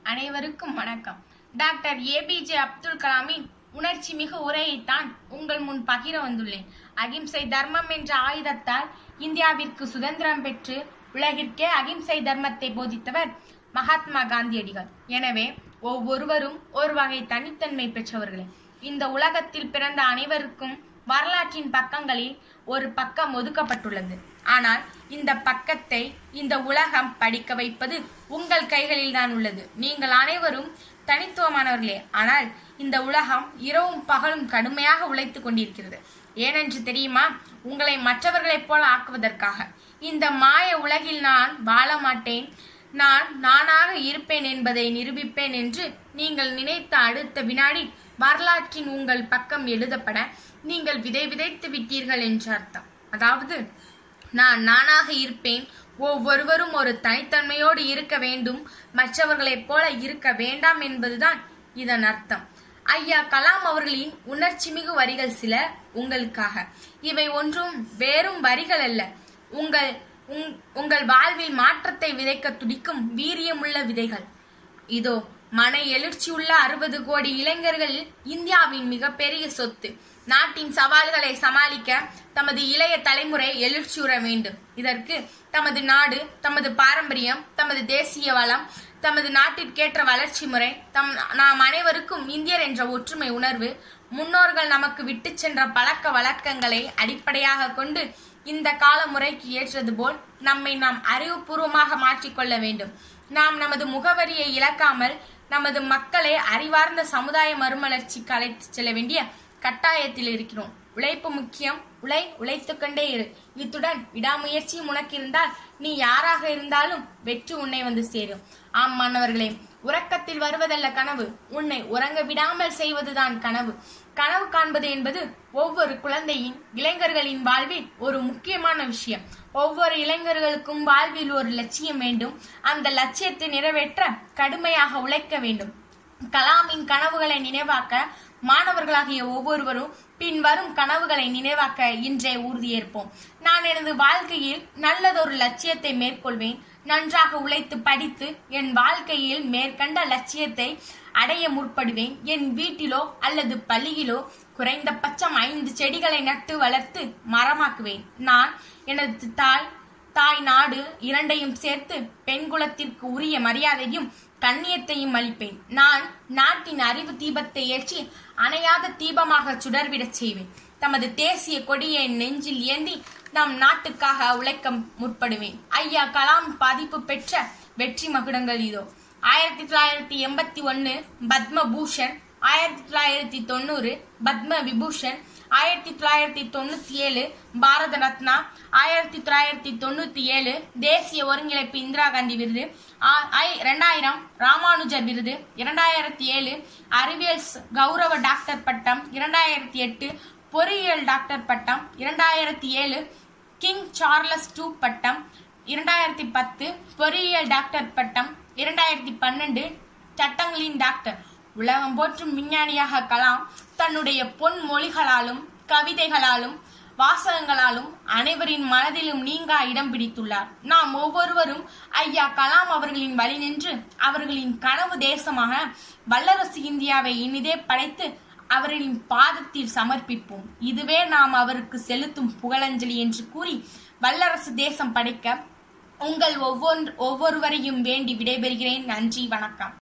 அனைவருக்கும் வணக்கம் doctor APJ Abdul கலாமின் உணர்ச்சி மிகு உரையைத்தான் உங்கள் முன் பகிர வந்துள்ளேன் அகிம்சை தர்மம் என்ற ஆயுதத்தால் இந்தியாவிற்கு சுதந்திரம் பெற்று உலகிற்கே அகிம்சை தர்மத்தை போதித்தவர் மகாத்மா காந்தியடிகள் எனவே ஒவ்வொருவரும் ஒரு வகை தனித்தன்மை பெற்றவர்களே இந்த உலகத்தில் பிறந்த அனைவருக்கும் வரலாற்றின் பக்கங்களில் ஒரு பக்கம் ஒதுக்கப்பட்டுள்ளது ஆனால் இந்த பக்கத்தை இந்த உலகம் படிக்க வைப்பது உங்கள் கைகளில் தான் உள்ளது நீங்கள் அனைவரும் தனித்துவமானவர்களே ஆனால் இந்த உலகம் இரவும் பகலும் கடுமையாக உழைத்துக் கொண்டிருக்கிறது ஏனென்று தெரியுமா உங்களை மற்றவர்களைப் போல ஆக்குவதற்காக இந்த மாய உலகில் நான் வாழ மாட்டேன் நான் நானாக இருப்பேன் என்பதை நிரூபிப்பேன் என்று நீங்கள் நினைத்த அடுத்த வினாடி வரலாற்றின் உங்கள் பக்கம் எழுதப்பட நீங்கள் விதை விதைத்து விட்டீர்கள் என்று அர்த்தம் அதாவது நான் நானாக இருப்பேன் ஒவ்வொருவரும் ஒரு தனித்தன்மையோடு இருக்க வேண்டும் மற்றவர்களைப் போல இருக்க வேண்டாம் என்பதுதான் இதன் அர்த்தம் ஐயா கலாம் அவர்களின் உணர்ச்சிமிகு வரிகள் சில உங்களுக்காக இவை ஒன்றும் வேறும் வரிகள் அல்ல உங்கள் உங்- உங்கள் வாழ்வில் மாற்றத்தை விதைக்க துடிக்கும் வீரியமுள்ள விதைகள் இதோ மன எழுச்சியுள்ள அறுபது கோடி இளைஞர்கள் இந்தியாவின் மிகப்பெரிய சொத்து நாட்டின் சவால்களை சமாளிக்க தமது இளைய தலைமுறை எழுச்சியுற வேண்டும் இதற்கு தமது நாடு தமது பாரம்பரியம் தமது தேசிய வளம் தமது நாட்டிற்கேற்ற வளர்ச்சி முறை தம் நாம் அனைவருக்கும் இந்தியர் என்ற ஒற்றுமை உணர்வு முன்னோர்கள் நமக்கு விட்டுச் சென்ற பழக்க வழக்கங்களை அடிப்படையாக கொண்டு இந்த கால முறைக்கு ஏற்றது போல் நம்மை நாம் அறிவுபூர்வமாக மாற்றிக்கொள்ள வேண்டும் நாம் நமது முகவரியை இழக்காமல் நமது மக்களை அறிவார்ந்த சமுதாய மறுமலர்ச்சிக்கு அழைத்துச் செல்ல வேண்டிய கட்டாயத்தில் இருக்கிறோம் உழைப்பு முக்கியம் உழை உழைத்துக்கொண்டே இரு இத்துடன் விடாமுயற்சியும் உனக்கு இருந்தால் நீ யாராக இருந்தாலும் வெற்றி உன்னை வந்து சேரும் ஆம் மாணவர்களே உறக்கத்தில் வருவதல்ல கனவு உன்னை உறங்க விடாமல் செய்வதுதான் கனவு கனவு காண்பது என்பது ஒவ்வொரு குழந்தையின் இளைஞர்களின் வாழ்வில் ஒரு முக்கியமான விஷயம் ஒவ்வொரு இளைஞர்களுக்கும் வாழ்வில் ஒரு லட்சியம் வேண்டும் அந்த லட்சியத்தை நிறைவேற்ற கடுமையாக உழைக்க வேண்டும் கலாமின் கனவுகளை நினைவாக்க மாணவர்களாகிய ஒவ்வொருவரும் பின்வரும் கனவுகளை நினைவாக்க இன்றே உறுதியேற்போம் நான் எனது வாழ்க்கையில் நல்லதொரு லட்சியத்தை மேற்கொள்வேன் நன்றாக உழைத்து படித்து என் வாழ்க்கையில் மேற்கண்ட லட்சியத்தை அடைய முற்படுவேன் என் வீட்டிலோ அல்லது பள்ளியிலோ குறைந்தபட்சம் ஐந்து செடிகளை நட்டு வளர்த்து மரமாக்குவேன் நான் எனது தாய் தாய் நாடு இரண்டையும் சேர்த்து பெண் குலத்திற்கு உரிய மரியாதையும் கண்ணியத்தையும் அளிப்பேன் நான் நாட்டின் அறிவு தீபத்தை ஏற்றி அணையாத தீபமாக சுடர்விடச் செய்வேன் தமது தேசிய கொடியை என் நெஞ்சில் ஏந்தி நம் நாட்டுக்காக உழைக்க முற்படுவேன் ஐயா கலாம் பாதிப்பு பெற்ற வெற்றி மகுடங்கள் இதோ ஆயிரத்தி தொள்ளாயிரத்தி எண்பத்தி ஒன்னு பத்ம பூஷன் ஆயிரத்தி தொள்ளாயிரத்தி தொண்ணூறு பத்ம விபூஷன் ஆயிரத்தி தொள்ளாயிரத்தி தொண்ணூத்தி ஏழு பாரத ரத்னா ஆயிரத்தி தொள்ளாயிரத்தி தொண்ணூத்தி ஏழு தேசிய ஒருங்கிணைப்பு இந்திரா காந்தி விருது ஆ- ஐ- இரண்டாயிரம் ராமானுஜர் விருது இரண்டாயிரத்தி ஏழு அறிவியல் ஸ்- கௌரவ டாக்டர் பட்டம் இரண்டாயிரத்தி எட்டு பொறியியல் டாக்டர் பட்டம் இரண்டாயிரத்தி ஏழு கிங் சார்லஸ் டூ பட்டம் இரண்டாயிரத்தி பத்து பொறியியல் டாக்டர் பட்டம் இரண்டாயிரத்தி பன்னெண்டு சட்டங்களின் டாக்டர் உலகம் போற்றும் விஞ்ஞானியாக கலாம் தன்னுடைய பொன் மொழிகளாலும் கவிதைகளாலும் வாசகங்களாலும் அனைவரின் மனதிலும் நீங்கா இடம் பிடித்துள்ளார் நாம் ஒவ்வொருவரும் ஐயா கலாம் அவர்களின் வழி நின்று அவர்களின் கனவு தேசமாக வல்லரசு இந்தியாவை இனிதே படைத்து அவர்களின் பாதத்தில் சமர்ப்பிப்போம் இதுவே நாம் அவருக்கு செலுத்தும் புகழஞ்சலி என்று கூறி வல்லரசு தேசம் படைக்க உங்கள் ஒவ்வொன்று ஒவ்வொருவரையும் வேண்டி விடைபெறுகிறேன் நன்றி வணக்கம்